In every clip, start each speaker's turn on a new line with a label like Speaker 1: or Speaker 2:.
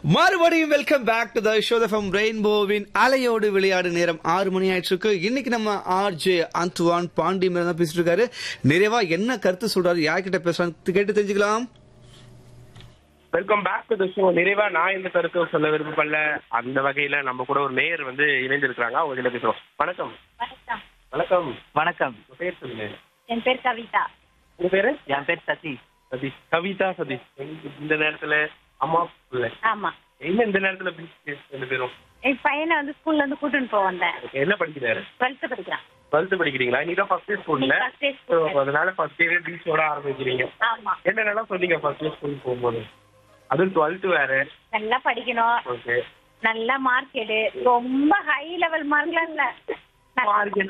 Speaker 1: மறுபடியும் welcome back to the show from ரெயின்போவின் அலையோடு விளையாடு நேரம் ஆறு மணி ஆயிட்டு இருக்கு இன்னைக்கு நம்ம ஆர்ஜே அந்துவான் பாண்டி மேல தான் பேசிட்டு இருக்காரு நிறைவா என்ன கருத்து சொல்றாரு யார்கிட்ட பேசுறான்னு கேட்டு தெரிஞ்சுக்கலாம்
Speaker 2: welcome back to the show நிறைவா நான் இந்த கருத்து சொல்ல விருப்பப்படல அந்த வகையில நம்ம கூட ஒரு மேயர் வந்து இணைந்திருக்கிறாங்க அவங்க கிட்ட பேசுறோம் வணக்கம்
Speaker 3: வணக்கம்
Speaker 2: வணக்கம்
Speaker 4: வணக்கம்
Speaker 2: உங்க பேர் சொல்லுங்க
Speaker 3: என் பேர் கவிதா
Speaker 2: உங்க பேரு
Speaker 4: என் பேர் சதீஷ்
Speaker 2: சதீஷ் கவிதா சதீஷ் இந்த நேரத்துல அம்மா பிள்ளை
Speaker 3: ஆமா
Speaker 2: என்ன இந்த நேரத்துல பீச் ரெண்டு பேரும்
Speaker 3: என் பையனை வந்து ஸ்கூல்ல இருந்து கூட்டிட்டு போக வந்தேன்
Speaker 2: Okay, என்ன படிக்கிறாரு
Speaker 3: டுவெல்த் படிக்கிறான்
Speaker 2: டுவெல்த் படிக்கிறீங்களா நீ தான் ஃபர்ஸ்ட் ஸ்கூல்ல
Speaker 3: நீ first day school.
Speaker 2: அதனால ஃபர்ஸ்ட் டே பீச்சோட ஆரம்பிக்கிறீங்க
Speaker 3: ஆமா
Speaker 2: என்னென்னலாம் சொன்னீங்க ஃபர்ஸ்ட் டே ஸ்கூல் போகும்போது அதுவும் டுவெல்த் வேற
Speaker 3: நல்லா படிக்கணும்
Speaker 2: ஓகே
Speaker 3: நல்ல மார்க் எடு ரொம்ப ஹை லெவல் மார்க்லாம் இல்ல
Speaker 2: Mark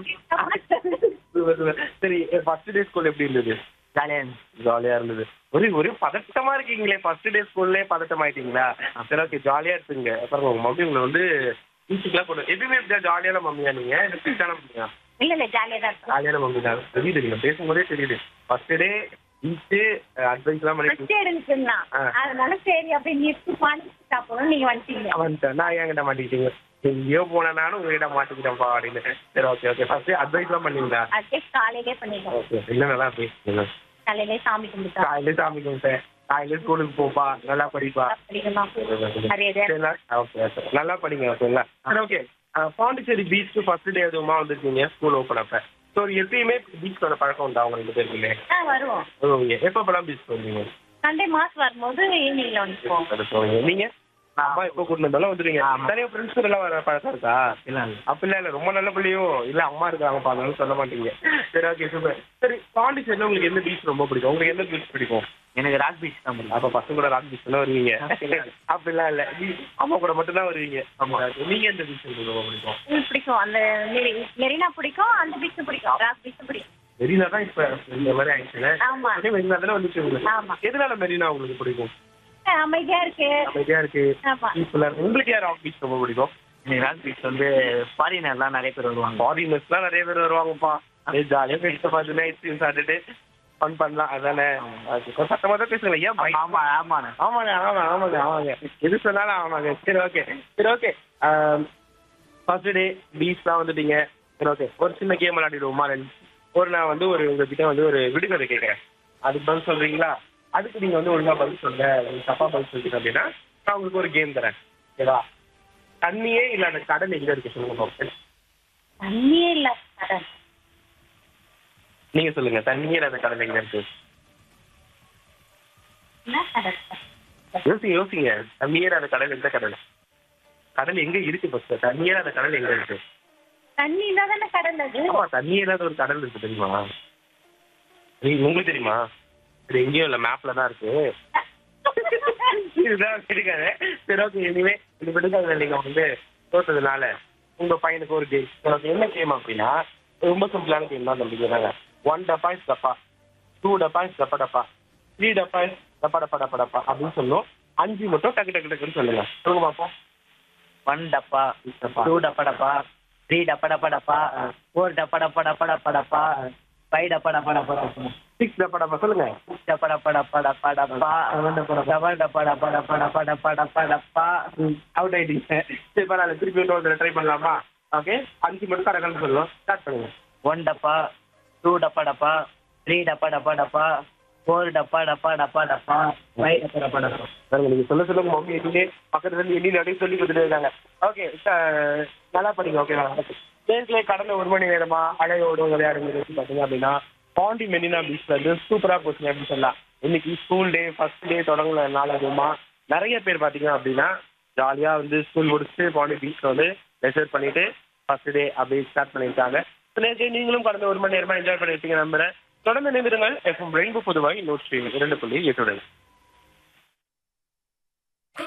Speaker 2: சரி ஃபர்ஸ்ட் டே ஸ்கூல் எப்படி இருந்தது
Speaker 4: ஜாலியா இருந்துச்சு
Speaker 2: ஜாலியா இருந்தது ஒரு ஒரு பதட்டமா இருக்கீங்களே ஃபர்ஸ்ட் டே ஸ்கூல்லே பதட்டம் ஆயிட்டீங்களா சரி ஓகே ஜாலியா இருக்குங்க பாருங்க உங்க மம்மி உங்களை வந்து பீச்சுக்குலாம் கொண்டு எப்பயுமே இப்படியா ஜாலியான மம்மியா நீங்க இந்த பீச்சான மம்மியா
Speaker 3: இல்ல இல்ல ஜாலியா தான் இருக்கும்
Speaker 2: ஜாலியான மம்மி தான் தெரியுது நீங்க பேசும்போதே தெரியுது ஃபர்ஸ்ட் டே பீச்சு அட்வைஸ் எல்லாம்
Speaker 3: ஃபர்ஸ்ட்
Speaker 2: பண்ணி
Speaker 3: எடுக்குன்னா
Speaker 2: ஆ.
Speaker 3: அதனால சரி அப்படி நிறுத்தி பாண்டி சாப்பிடணும் நீங்க வந்துட்டீங்க
Speaker 2: வந்துட்டேன் நான் என்கிட்ட மாட்டிக்கிட்டீங்க எங்கேயோ போன நானும் உங்ககிட்ட மாட்டிக்கிட்டேன்ப்பா அப்படின்னு சரி ஓகே ஓகே ஃபர்ஸ்ட் அட்வைஸ் எல்லாம் பண்ணீங்களா
Speaker 3: அதே காலையிலே பண்ணிட்டோம்
Speaker 2: ஓகே இல்லை நல்லா பேசுங்க
Speaker 3: காலையிலே சாமி கும்பிட்டோம்
Speaker 2: காலையில சாமி கும்பிட்டேன் காலையில ஸ்கூலுக்கு போப்பா நல்லா படிப்பா
Speaker 3: படிக்கணும் நிறைய பேர்
Speaker 2: சரிங்களா? ஓகே ஓகே நல்லா படிங்க ஓகேங்களா சரி okay Pondicherry beach first day எதுவுமா வந்திருக்கீங்க ஸ்கூல் ஓப்பன் அப்ப ஸோ எப்பயுமே பீச் வர பழக்கம் உண்டா அவங்க ரெண்டு பேருக்குமே
Speaker 3: ஆ வருவோம்
Speaker 2: வருவீங்க எப்பப்பெல்லாம் பீச் வருவீங்க
Speaker 3: சண்டே மாஸ் வரும்போது ஈவினிங்ல வந்துப்போம்
Speaker 2: வருவீங்க நீங்க அம்மா எப்போ கூட்டு வந்தாலும் வந்துருவீங்க நிறைய ஃப்ரெண்ட்ஸ் எல்லாம் வர பழக்கம் இருக்கா
Speaker 4: இல்ல இல்ல
Speaker 2: அப்படிலாம் இல்லை ரொம்ப நல்ல பிள்ளையோ இல்ல அம்மா இருக்காங்க பாருங்க சொல்ல மாட்டீங்க சரி ஓகே சூப்பர் சரி பாண்டிச்சேரியில் உங்களுக்கு எந்த பீச் ரொம்ப பிடிக்கும் உங்களுக்கு எந்த பீச் பிடிக்கும்
Speaker 4: எனக்கு ராக் பீச் தான் பிடிக்கும்
Speaker 2: அப்ப பசங்க கூட ராக் பீச் வருவீங்க அப்படிலாம் இல்ல நீ அம்மா கூட மட்டும் தான் வருவீங்க ஆமா நீங்க எந்த பீச் உங்களுக்கு ரொம்ப பிடிக்கும்
Speaker 3: ம், பிடிக்கும் அந்த மெரி- மெரினா பிடிக்கும் அந்த பீச் பிடிக்கும் ராக் பீச் பிடிக்கும்
Speaker 2: மெரினா தான் இப்ப இந்த மாதிரி ஆயிடுச்சுல
Speaker 3: ஆமா
Speaker 2: அதே மெரினா தானே வந்துச்சு உங்களுக்கு
Speaker 3: ஆமா.
Speaker 2: எதனால மெரினா உங்களுக்கு பிடிக்கும்
Speaker 3: அமைதியா இருக்கு
Speaker 2: அமைதியா இருக்கு
Speaker 3: ஆமா
Speaker 2: பீஸ்ஃபுல்லா இருக்கு உங்களுக்கு யார் ராக் பீச் ரொம்ப பிடிக்கும்
Speaker 4: எனக்கு ராக் பீச் வந்து ஃபாரினர்லாம் நிறைய பேர் வருவாங்க
Speaker 2: ஃபாரினர்ஸ்லாம் நிறைய பேர் வருவாங்கப்பா அப்படியே ஜாலியா பேசிட்டு பார்த்து நைட் சாப்பிட்டுட்டு ஃபன் பண்ணலாம் அதானே அது கொஞ்சம் சத்தமா தான் பேசுங்களேன் ஏன் பயமா?
Speaker 4: ஆமா ஆமாண்ணே
Speaker 2: ஆமாங்க ஆமாங்க ஆமாங்க ஆமாங்க எது சொன்னாலும் ஆமாங்க சரி ஓகே சரி ஓகே ஃபர்ஸ்ட் டே பீச்லாம் வந்துட்டீங்க சரி ஓகே ஒரு சின்ன கேம் விளையாடிடுவோமா ரெண்டு ஒரு நான் வந்து ஒரு உங்ககிட்ட வந்து ஒரு விடுகதை கேட்குறேன் அதுக்கு பதில் சொல்றீங்களா அதுக்கு நீங்க வந்து ஒழுங்கா பதில் சொல்ல உங்களுக்கு தப்பா பதில் சொல்றீங்க அப்படின்னா நான் உங்களுக்கு ஒரு கேம் தரேன் ஓகேவா தண்ணியே இல்லாத கடல் எங்க இருக்கு சொல்லுங்க பாப்போம்.
Speaker 3: தண்ணியே இல்ல கடல்
Speaker 2: நீங்க சொல்லுங்க தண்ணியே இல்லாத கடல் எங்க இருக்கு
Speaker 3: என்ன கடல்
Speaker 2: யோசிங்க யோசிங்க தண்ணியே இல்லாத கடல் எந்த கடல் கடல் எங்க இருக்கு ஃபர்ஸ்ட் தண்ணியே இல்லாத கடல் எங்க இருக்கு
Speaker 3: தண்ணி இல்லாதானே கடல் அது
Speaker 2: ஆமா தண்ணி இல்லாத ஒரு கடல் இருக்கு தெரியுமா நீ- உங்களுக்கு தெரியுமா இது எங்கேயும் இல்ல மேப்ல தான் இருக்கு இதுதான் இருக்காது சரி ஓகே இனிமே இந்த விடுதலை நீங்க வந்து தோத்ததுனால உங்க பையனுக்கு ஒரு கேம் ஓகே என்ன கேம் அப்படின்னா ரொம்ப சிம்பிளான கேம் தான் தம்பிங்க தாங்க ஒன் டப்பா இஸ் டப்பா டூ டப்பா இஸ் டப்பா டப்பா த்ரீ டப்பா இஸ் டப்பா டப்பா டப்பா டப்பா அப்படின்னு சொல்லும் அஞ்சு மட்டும் டக்கு டக்கு டக்குன்னு சொல்லுங்க சொல்லுங்க பாப்போம்
Speaker 4: ஒன் டப்பா
Speaker 2: டப்பா.
Speaker 4: டூ டப்பா டப்பா த்ரீ டப்பா டப்பா டப்பா ஃபோர் டப்பா டப்பா டப்பா டப்பா டப்பா ஃபைவ் டப்பா டப்பா டப்பா டப்பா
Speaker 2: சிக்ஸ் டப்பா டப்பா சொல்லுங்க
Speaker 4: டப்பா டப்பா டப்பா டப்பா டப்பா டபுள் டப்பா டப்பா டப்பா டப்பா டப்பா டப்பா டப்பா
Speaker 2: அவுட் ஆயிட்டீங்க சரி பரவாயில்ல திருப்பி இன்னொரு ட்ரை பண்ணலாமா ஓகே அஞ்சு மட்டும் கரெக்டாக சொல்லணும் ஸ்டார்ட் பண்ணுங்க
Speaker 4: ஒன் டப்பா டூ டப்பா டப்பா த்ரீ டப்பா டப்பா டப்பா ஃபோர் டப்பா டப்பா டப்பா டப்பா ஃபைவ் டப்பா டப்பா டப்பா
Speaker 2: பாருங்க நீங்க சொல்ல சொல்ல உங்க மம்மி எண்ணிலே பக்கத்துல இருந்து எண்ணி நிறைய சொல்லி கொடுத்துட்டு இருக்காங்க ஓகே நல்லா படிங்க ஓகேவா நேர்களை கடந்த ஒரு மணி நேரமா அலையோடு விளையாடுங்க பாத்தீங்க அப்படின்னா பாண்டி மெரினா பீச்ல இருந்து சூப்பரா போச்சுங்க அப்படின்னு சொல்லலாம் இன்னைக்கு ஸ்கூல் டே ஃபர்ஸ்ட் டே தொடங்குன நாள் அதுமா நிறைய பேர் பாத்தீங்க அப்படின்னா ஜாலியா வந்து ஸ்கூல் முடிச்சுட்டு பாண்டி பீச்ல வந்து லெசர் பண்ணிட்டு ஃபர்ஸ்ட் டே அப்படி ஸ்டார்ட் பண்ணியிருக்காங்க So, நேர்களை நீங்களும் கடந்த ஒரு மணி நேரமா என்ஜாய் பண்ணிருப்பீங்க நம்புறேன் தொடர்ந்து நிமிடங்கள் எஃப்எம் ரெயின்போ பொதுவாக நூற்றி இரண்டு புள்ளி எட்டுடன்